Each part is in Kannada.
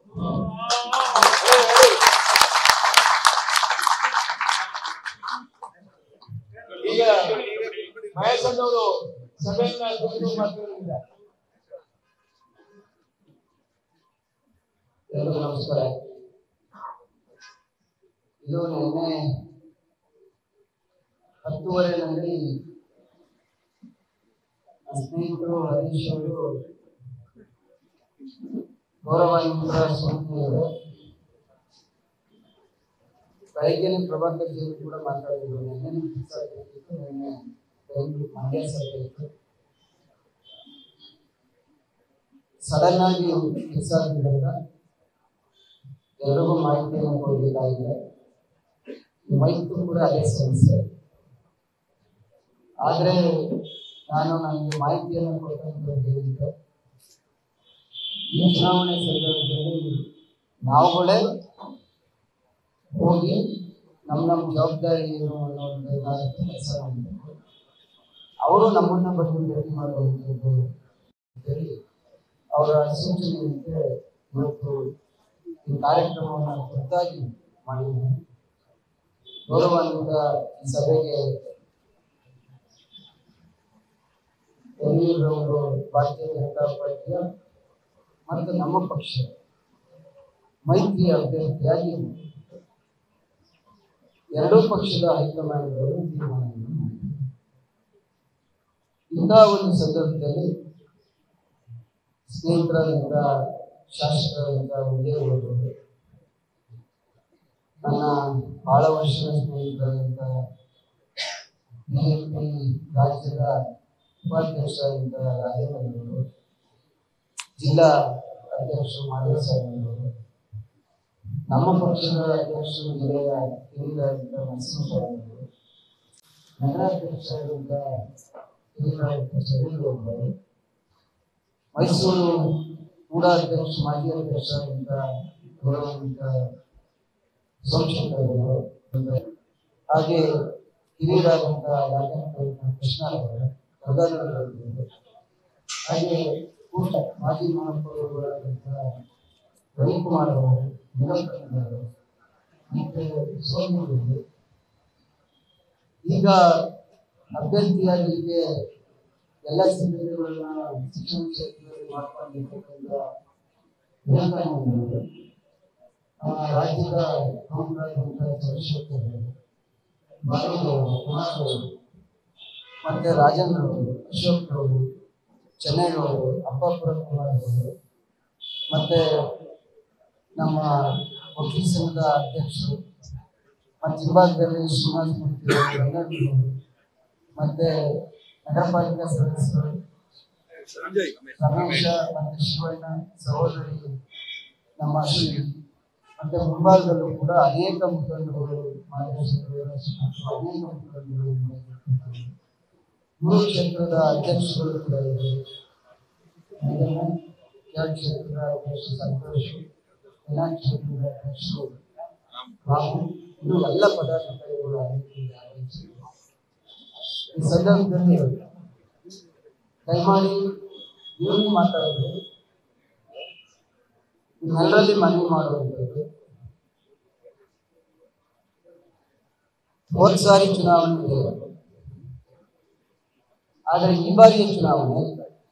ಈಗ ಮಹೇಶ್ ಅವರು ಸಭೆಯನ್ನ ತೆಗೆದು ಮಾತಾಡಿದ್ದಾರೆ ಎಲ್ಲರಿಗೂ ನಮಸ್ಕಾರ ಇದು ನಿನ್ನೆ ಹತ್ತುವರೆನಲ್ಲಿ ನನ್ನ ಸ್ನೇಹಿತರು ಹರೀಶ್ ಅವರು ಗೌರವಾನ್ವಿತ ಸ್ವಾಮಿಯವರು ಬೆಳಗ್ಗೆನೆ ಪ್ರಭಾಕರ್ ಜಿ ಕೂಡ ಮಾತಾಡಿದ್ರು ನಿನ್ನೆ ಫಿಕ್ಸ್ ಆಗಿತ್ತು ನಿನ್ನೆ ಬೆಂಗಳೂರು ಮಂಡ್ಯ ಸಭೆ ಇತ್ತು ಸಡನ್ ಆಗಿ ಫಿಕ್ಸ್ ಆಗಿದ್ದರಿಂದ ಎಲ್ರಿಗೂ ಮಾಹಿತಿಯನ್ನು ಕೊಡಬೇಕಾಗಿದೆ ಮೈಕು ಕೂಡ ಅದೇ ಸಮಸ್ಯೆ ಆದ್ರೆ ನಾನು ನನಗೆ ಮಾಹಿತಿಯನ್ನು ಕೊಟ್ಟಂತ ಹೇಳಿದ್ದೆ ಈ ಚುನಾವಣೆ ಸಂದರ್ಭದಲ್ಲಿ ನಾವುಗಳೇ ಹೋಗಿ ನಮ್ಮ ನಮ್ಮ ಜವಾಬ್ದಾರಿ ಏನು ಅನ್ನೋದನ್ನ ಕೆಲಸ ಮಾಡಬೇಕು ಅವರು ನಮ್ಮನ್ನ ಬಂದು ಭೇಟಿ ಮಾಡುವಂಥದ್ದು ಅಂತೇಳಿ ಅವರ ಸೂಚನೆಯಂತೆ ಇವತ್ತು ಈ ಕಾರ್ಯಕ್ರಮವನ್ನು ಖುದ್ದಾಗಿ ಮಾಡಿದ್ದೀನಿ ಗೌರವಾನ್ವಿತ ಈ ಸಭೆಗೆ ಯಡಿಯೂರವರು ಭಾರತೀಯ ಜನತಾ ಪಾರ್ಟಿಯ ಮತ್ತು ನಮ್ಮ ಪಕ್ಷ ಮೈತ್ರಿ ಅಭ್ಯರ್ಥಿಯಾಗಿ ಎರಡೂ ಪಕ್ಷದ ಹೈಕಮಾಂಡ್ಗಳು ತೀರ್ಮಾನವನ್ನು ಮಾಡಿದ್ದಾರೆ ಇಂತಹ ಒಂದು ಸಂದರ್ಭದಲ್ಲಿ ಸ್ನೇಹಿತರಾದಂಥ ಶಾಸಕರಾದಂಥ ವಿಜಯವರು ನನ್ನ ಬಹಳ ವರ್ಷದ ಸ್ನೇಹಿತರಾದಂಥ ಬಿಜೆಪಿ ರಾಜ್ಯದ ಉಪಾಧ್ಯಕ್ಷರಾದಂಥ ರಾಜೇಂದ್ರವರು ಜಿಲ್ಲಾ ಅಧ್ಯಕ್ಷರು ಮಾಧವಸ್ವಾಮಿಯವರು ನಮ್ಮ ಪಕ್ಷದ ಅಧ್ಯಕ್ಷರು ಜಿಲ್ಲೆಯ ಹಿರಿಯರಾದಂಥ ನರಸಿಂಹಸ್ವಾಮಿಯವರು ನಗರಾಧ್ಯಕ್ಷರಾದಂಥ ಹಿರಿಯರಾದಂಥ ಚಂದ್ರಗೌಡರು ಮೈಸೂರು ಕೂಡ ಅಧ್ಯಕ್ಷ ಮಾಜಿ ಅಧ್ಯಕ್ಷರಾದಂಥ ಗೌರವಾನ್ವಿತ ಸೋಮಶೇಖರ್ ಅವರು ಹಾಗೆ ಹಿರಿಯರಾದಂಥ ರಾಜೇಂದ್ರ ಕೃಷ್ಣರವರು ಗಂಗಾಧರ ಅವರು ಹಾಗೆ ಕೂಟ ಮಾಜಿ ಮಹಾಪೌರರಾದಂಥ ರವಿಕುಮಾರ್ ಅವರು ನಿರಂಕಣ್ಣವರು ಮತ್ತೆ ಸೋಮರು ಈಗ ಅಭ್ಯರ್ಥಿಯಾಗಲಿಕ್ಕೆ ಎಲ್ಲ ಸಿದ್ಧತೆಗಳನ್ನ ಶಿಕ್ಷಣ ಕ್ಷೇತ್ರದಲ್ಲಿ ಮಾಡ್ಕೊಂಡಿರ್ತಕ್ಕಂಥ ವಿವೇಕಾನಂದರು ಆ ರಾಜ್ಯದ ಪ್ರಮುಖರಾದಂಥ ಚಂದ್ರಶೇಖರ್ ಅವರು ಬಾಲೂರು ಅವರು ಕುಮಾರ್ ಅವರು ಮತ್ತೆ ರಾಜೇಂದ್ರ ಅವರು ಅಶೋಕ್ ಅವರು ಚೆನ್ನೈಗೌಡರು ಅಪ್ಪಾಪುರ ಕುಮಾರ್ ಅವರು ಮತ್ತೆ ನಮ್ಮ ವಕೀಲ ಸಂಘದ ಅಧ್ಯಕ್ಷರು ಮತ್ತು ಹಿಂಭಾಗದಲ್ಲಿ ಶ್ರೀನಿವಾಸ ಮೂರ್ತಿ ಅವರು ರಂಗಣ್ಣವರು ಮತ್ತೆ ನಗರ ಪಾಲಿಕಾ ಸದಸ್ಯರು ರಮೇಶ ಮತ್ತೆ ಶಿವಣ್ಣ ಸಹೋದರಿ ನಮ್ಮ ಅಶ್ವಿನಿ ಮತ್ತೆ ಮುಂಭಾಗದಲ್ಲೂ ಕೂಡ ಅನೇಕ ಮುಖಂಡರು ಮಾದೇಶ್ವರ ಅನೇಕ ಮುಖಂಡರು ಮೂರು ಕ್ಷೇತ್ರದ ಅಧ್ಯಕ್ಷರು ಕೂಡ ಇದ್ದಾರೆ ಅದನ್ನ ಎರಡು ಕ್ಷೇತ್ರದ ಅಧ್ಯಕ್ಷ ಸಂತೋಷ್ ಎಲ್ಲ ಕ್ಷೇತ್ರದ ಅಧ್ಯಕ್ಷರು ರಾಮು ಇನ್ನು ಎಲ್ಲ ಪದಾಧಿಕಾರಿಗಳು ಅನೇಕರಿಗೆ ಆಗಮಿಸಿದ್ದಾರೆ. ಈ ಸಂದರ್ಭದಲ್ಲಿ ದಯಮಾಡಿ ನೀವು ಮಾತಾಡಿದ್ರೆ ನಿಮ್ಮೆಲ್ಲರಲ್ಲಿ ಮನವಿ ಮಾಡುವಂಥದ್ದು ಹೋದ್ ಸಾರಿ ಚುನಾವಣೆ ಬೇರೆ. ಆದರೆ ಈ ಬಾರಿಯ ಚುನಾವಣೆ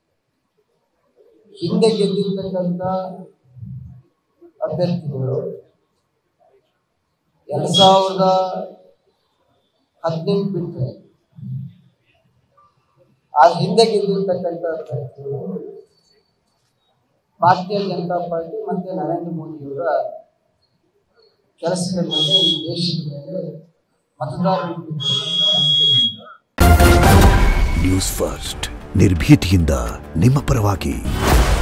ಹಿಂದೆ ಗೆದ್ದಿರ್ತಕ್ಕಂಥ ಅಭ್ಯರ್ಥಿಗಳು ಎರಡ್ ಸಾವಿರದ ಹದಿನೆಂಟು ಬಿಟ್ಟರೆ ಆ ಹಿಂದೆ ಗೆದ್ದಿರ್ತಕ್ಕಂಥ ಅಭ್ಯರ್ಥಿಗಳು ಭಾರತೀಯ ಜನತಾ ಪಾರ್ಟಿ ಮತ್ತೆ ನರೇಂದ್ರ ಮೋದಿಯವರ ಕೆಲಸದ ಮೇಲೆ ಈ ದೇಶದ ಮೇಲೆ ಮತದಾರರು ನ್ಯೂಸ್ ಫಸ್ಟ್ ನಿರ್ಭೀತಿಯಿಂದ ನಿಮ್ಮ ಪರವಾಗಿ